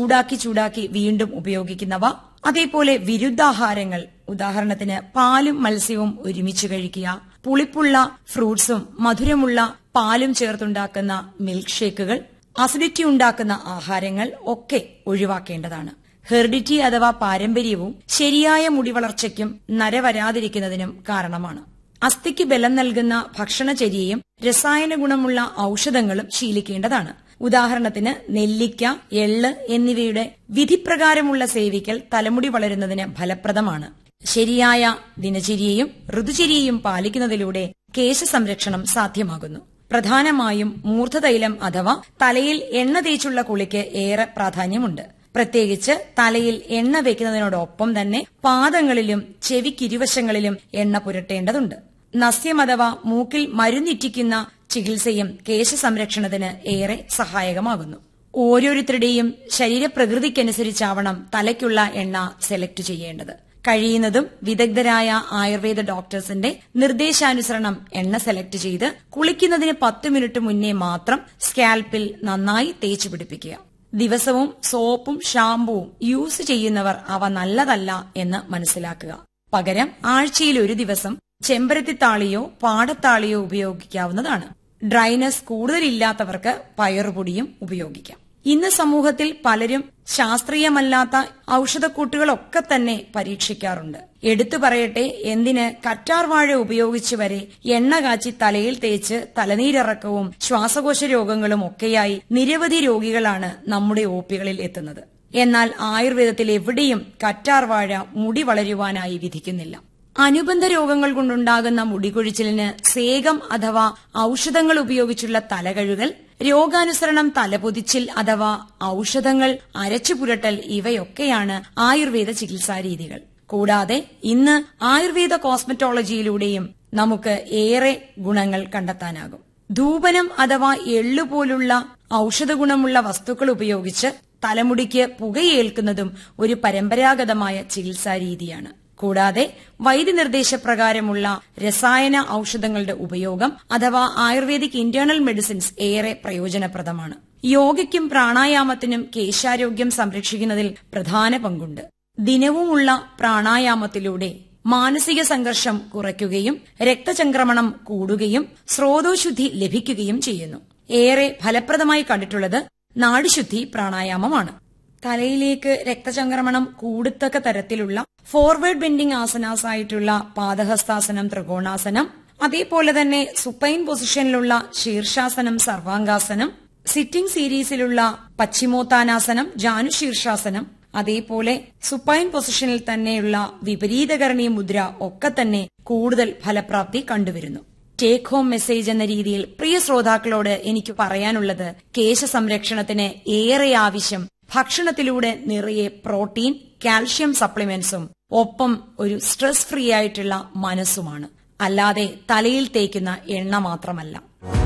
ചൂടാക്കി ചൂടാക്കി വീണ്ടും ഉപയോഗിക്കുന്നവ അതേപോലെ വിരുദ്ധാഹാരങ്ങൾ ഉദാഹരണത്തിന് പാലും മത്സ്യവും ഒരുമിച്ച് കഴിക്കുക പുളിപ്പുള്ള ഫ്രൂട്ട്സും മധുരമുള്ള പാലും ചേർത്തുണ്ടാക്കുന്ന മിൽക്ക് ഷേക്കുകൾ അസിഡിറ്റി ഉണ്ടാക്കുന്ന ആഹാരങ്ങൾ ഒക്കെ ഒഴിവാക്കേണ്ടതാണ് ഹെറിഡിറ്റി അഥവാ പാരമ്പര്യവും ശരിയായ മുടി വളർച്ചയ്ക്കും നര വരാതിരിക്കുന്നതിനും കാരണമാണ് അസ്ഥിക്ക് ബലം നൽകുന്ന ഭക്ഷണചര്യയും രസായന ഗുണമുള്ള ഔഷധങ്ങളും ശീലിക്കേണ്ടതാണ് ഉദാഹരണത്തിന് നെല്ലിക്ക എള്ള് എന്നിവയുടെ വിധിപ്രകാരമുള്ള സേവിക്കൽ തലമുടി വളരുന്നതിന് ഫലപ്രദമാണ് ശരിയായ ദിനചര്യയും ഋതുചര്യയും പാലിക്കുന്നതിലൂടെ കേശ സംരക്ഷണം സാധ്യമാകുന്നു പ്രധാനമായും മൂർധതൈലം അഥവാ തലയിൽ എണ്ണ തേച്ചുള്ള കുളിക്ക് ഏറെ പ്രാധാന്യമുണ്ട് പ്രത്യേകിച്ച് തലയിൽ എണ്ണ വെക്കുന്നതിനോടൊപ്പം തന്നെ പാദങ്ങളിലും ചെവിക്കിരുവശങ്ങളിലും എണ്ണ പുരട്ടേണ്ടതുണ്ട് നസ്യം അഥവാ മൂക്കിൽ മരുന്നിറ്റിക്കുന്ന ചികിത്സയും കേശ സംരക്ഷണത്തിന് ഏറെ സഹായകമാകുന്നു ഓരോരുത്തരുടെയും ശരീരപ്രകൃതിക്കനുസരിച്ചാവണം തലയ്ക്കുള്ള എണ്ണ സെലക്ട് ചെയ്യേണ്ടത് കഴിയുന്നതും വിദഗ്ധരായ ആയുർവേദ ഡോക്ടേഴ്സിന്റെ നിർദ്ദേശാനുസരണം എണ്ണ സെലക്ട് ചെയ്ത് കുളിക്കുന്നതിന് പത്ത് മിനിറ്റ് മുന്നേ മാത്രം സ്കാൽപ്പിൽ നന്നായി തേച്ചു പിടിപ്പിക്കുക ദിവസവും സോപ്പും ഷാമ്പുവും യൂസ് ചെയ്യുന്നവർ അവ നല്ലതല്ല എന്ന് മനസ്സിലാക്കുക പകരം ആഴ്ചയിൽ ഒരു ദിവസം ചെമ്പരത്തിത്താളിയോ പാടത്താളിയോ ഉപയോഗിക്കാവുന്നതാണ് ഡ്രൈനസ് കൂടുതലില്ലാത്തവർക്ക് പയറുപൊടിയും ഉപയോഗിക്കാം ഇന്ന് സമൂഹത്തിൽ പലരും ശാസ്ത്രീയമല്ലാത്ത ഔഷധക്കൂട്ടുകളൊക്കെ തന്നെ പരീക്ഷിക്കാറുണ്ട് എടുത്തു പറയട്ടെ എന്തിന് കറ്റാർ വാഴ ഉപയോഗിച്ച് വരെ എണ്ണ കാച്ചി തലയിൽ തേച്ച് തലനീരിറക്കവും ശ്വാസകോശ രോഗങ്ങളും ഒക്കെയായി നിരവധി രോഗികളാണ് നമ്മുടെ ഒപികളിൽ എത്തുന്നത് എന്നാൽ ആയുർവേദത്തിൽ എവിടെയും കറ്റാർ വാഴ മുടി വളരുവാനായി വിധിക്കുന്നില്ല അനുബന്ധ രോഗങ്ങൾ കൊണ്ടുണ്ടാകുന്ന മുടികൊഴിച്ചിലിന് സേകം അഥവാ ഔഷധങ്ങൾ ഉപയോഗിച്ചുള്ള തലകഴുകൽ രോഗാനുസരണം തലപൊതിച്ചിൽ അഥവാ ഔഷധങ്ങൾ അരച്ചുപുരട്ടൽ ഇവയൊക്കെയാണ് ആയുർവേദ ചികിത്സാ രീതികൾ കൂടാതെ ഇന്ന് ആയുർവേദ കോസ്മെറ്റോളജിയിലൂടെയും നമുക്ക് ഏറെ ഗുണങ്ങൾ കണ്ടെത്താനാകും ധൂപനം അഥവാ എള്ളുപോലുള്ള ഔഷധ ഗുണമുള്ള വസ്തുക്കൾ ഉപയോഗിച്ച് തലമുടിക്ക് പുകയേൽക്കുന്നതും ഒരു പരമ്പരാഗതമായ ചികിത്സാ രീതിയാണ് കൂടാതെ വൈദ്യനിർദ്ദേശപ്രകാരമുള്ള രസായന ഔഷധങ്ങളുടെ ഉപയോഗം അഥവാ ആയുർവേദിക് ഇന്റേണൽ മെഡിസിൻസ് ഏറെ പ്രയോജനപ്രദമാണ് യോഗയ്ക്കും പ്രാണായാമത്തിനും കേശാരോഗ്യം സംരക്ഷിക്കുന്നതിൽ പ്രധാന പങ്കുണ്ട് ദിനവുമുള്ള പ്രാണായാമത്തിലൂടെ മാനസിക സംഘർഷം കുറയ്ക്കുകയും രക്തചംക്രമണം കൂടുകയും സ്രോതോശുദ്ധി ലഭിക്കുകയും ചെയ്യുന്നു ഏറെ ഫലപ്രദമായി കണ്ടിട്ടുള്ളത് നാഡിശുദ്ധി പ്രാണായാമമാണ് തലയിലേക്ക് രക്തചംക്രമണം കൂടത്തക്ക തരത്തിലുള്ള ഫോർവേഡ് ബെൻഡിംഗ് ആസനാസ് ആയിട്ടുള്ള പാദഹസ്താസനം ത്രികോണാസനം അതേപോലെ തന്നെ സുപ്പൈൻ പൊസിഷനിലുള്ള ശീർഷാസനം സർവാംഗാസനം സിറ്റിംഗ് സീരീസിലുള്ള പശ്ചിമോത്താനാസനം ജാനുശീർഷാസനം അതേപോലെ സുപ്പൈൻ പൊസിഷനിൽ തന്നെയുള്ള വിപരീതകരണീയ മുദ്ര ഒക്കെ തന്നെ കൂടുതൽ ഫലപ്രാപ്തി കണ്ടുവരുന്നു ടേക്ക് ഹോം മെസ്സേജ് എന്ന രീതിയിൽ പ്രിയ ശ്രോതാക്കളോട് എനിക്ക് പറയാനുള്ളത് കേശ സംരക്ഷണത്തിന് ഏറെ ആവശ്യം ഭക്ഷണത്തിലൂടെ നിറയെ പ്രോട്ടീൻ കാൽഷ്യം സപ്ലിമെന്റ്സും ഒപ്പം ഒരു സ്ട്രെസ് ഫ്രീ ആയിട്ടുള്ള മനസ്സുമാണ് അല്ലാതെ തലയിൽ തേക്കുന്ന എണ്ണ മാത്രമല്ല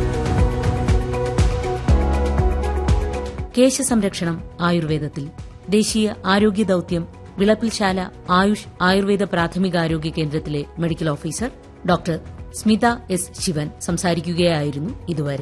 കേശ സംരക്ഷണം ആയുർവേദത്തിൽ ദേശീയ ആരോഗ്യ ദൌത്യം വിളപ്പിൽശാല ആയുഷ് ആയുർവേദ പ്രാഥമികാരോഗ്യ കേന്ദ്രത്തിലെ medical officer doctor Smitha S Sivan സംസാരിക്കുകയായിരുന്നു ഇതുവരെ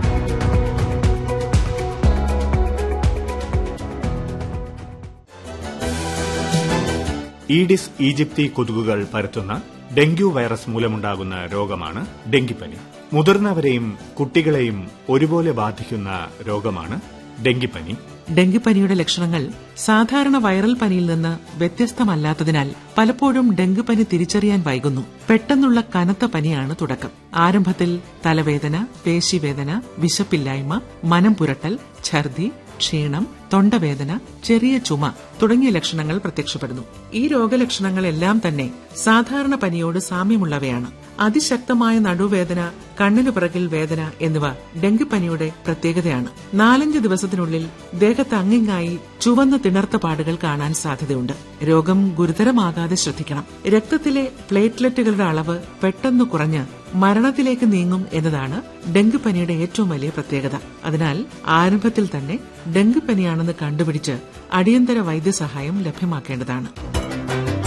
ഈഡിസ് ഈജിപ്തി കൊതുകുകൾ പരത്തുന്ന ഡെങ്കു വൈറസ് മൂലമുണ്ടാകുന്ന രോഗമാണ് ഡെങ്കിപ്പനി മുതിർന്നവരെയും കുട്ടികളെയും ഒരുപോലെ ബാധിക്കുന്ന രോഗമാണ് ഡെങ്കിപ്പനി ഡെങ്കിപ്പനിയുടെ ലക്ഷണങ്ങൾ സാധാരണ വൈറൽ പനിയിൽ നിന്ന് വ്യത്യസ്തമല്ലാത്തതിനാൽ പലപ്പോഴും ഡെങ്കിപ്പനി തിരിച്ചറിയാൻ വൈകുന്നു പെട്ടെന്നുള്ള കനത്ത പനിയാണ് തുടക്കം ആരംഭത്തിൽ തലവേദന പേശിവേദന വിശപ്പില്ലായ്മ മനം പുരട്ടൽ ഛർദി ക്ഷീണം തൊണ്ടവേദന ചെറിയ ചുമ തുടങ്ങിയ ലക്ഷണങ്ങൾ പ്രത്യക്ഷപ്പെടുന്നു ഈ രോഗലക്ഷണങ്ങളെല്ലാം തന്നെ സാധാരണ പനിയോട് സാമ്യമുള്ളവയാണ് അതിശക്തമായ നടുവേദന കണ്ണിനു പിറകിൽ വേദന എന്നിവ ഡെങ്കിപ്പനിയുടെ പ്രത്യേകതയാണ് നാലഞ്ച് ദിവസത്തിനുള്ളിൽ ദേഹത്ത് അങ്ങിങ്ങായി ചുവന്ന തിണർത്ത പാടുകൾ കാണാൻ സാധ്യതയുണ്ട് രോഗം ഗുരുതരമാകാതെ ശ്രദ്ധിക്കണം രക്തത്തിലെ പ്ലേറ്റ്ലെറ്റുകളുടെ അളവ് പെട്ടെന്ന് കുറഞ്ഞ് മരണത്തിലേക്ക് നീങ്ങും എന്നതാണ് ഡെങ്കിപ്പനിയുടെ ഏറ്റവും വലിയ പ്രത്യേകത അതിനാൽ ആരംഭത്തിൽ തന്നെ ഡെങ്കിപ്പനിയാണെന്ന് കണ്ടുപിടിച്ച് അടിയന്തര വൈദ്യസഹായം ലഭ്യമാക്കേണ്ടതാണ്